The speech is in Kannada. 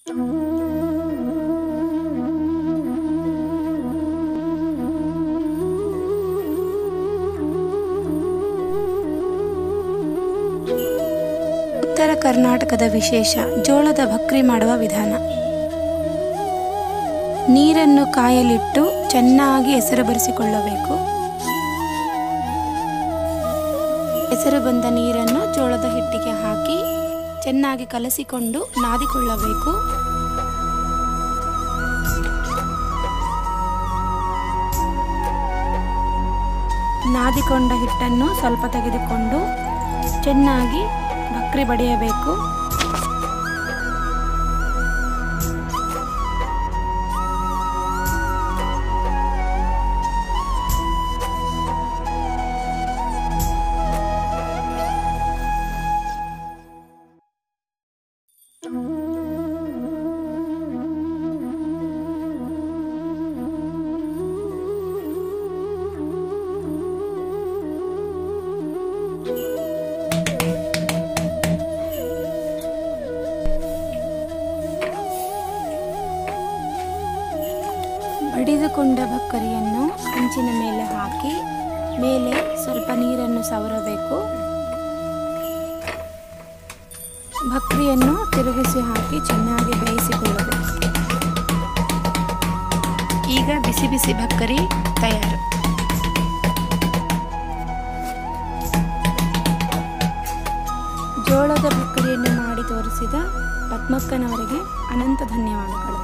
ಉತ್ತರ ಕರ್ನಾಟಕದ ವಿಶೇಷ ಜೋಳದ ಭಕ್ರಿ ಮಾಡುವ ವಿಧಾನ ನೀರನ್ನು ಕಾಯಲಿಟ್ಟು ಚೆನ್ನಾಗಿ ಹೆಸರು ಬರೆಸಿಕೊಳ್ಳಬೇಕು ಹೆಸರು ಬಂದ ನೀರನ್ನು ಜೋಳದ ಹಿಟ್ಟಿಗೆ ಹಾಕಿ ಚೆನ್ನಾಗಿ ಕಲಸಿಕೊಂಡು ನಾದಿಕೊಳ್ಳಬೇಕು ನಾದಿಕೊಂಡ ಹಿಟ್ಟನ್ನು ಸ್ವಲ್ಪ ತೆಗೆದುಕೊಂಡು ಚೆನ್ನಾಗಿ ಭಕ್ರಿ ಬಡಿಯಬೇಕು ಬಡಿದುಕೊಂಡ ಭಕ್ಕರಿಯನ್ನು ಹಂಚಿನ ಮೇಲೆ ಹಾಕಿ ಮೇಲೆ ಸ್ವಲ್ಪ ನೀರನ್ನು ಸವರಬೇಕು ಭಕ್ರಿಯನ್ನು ತಿರುಗಿಸಿ ಹಾಕಿ ಚೆನ್ನಾಗಿ ಬೇಯಿಸಿಕೊಳ್ಳಬೇಕು ಈಗ ಬಿಸಿ ಬಿಸಿ ಭಕ್ಕರಿ ತಯಾರು ಜೋಳದ ಭಕ್ಕರಿಯನ್ನು ಮಾಡಿ ತೋರಿಸಿದ ಪದ್ಮಕ್ಕನವರಿಗೆ ಅನಂತ ಧನ್ಯವಾದಗಳು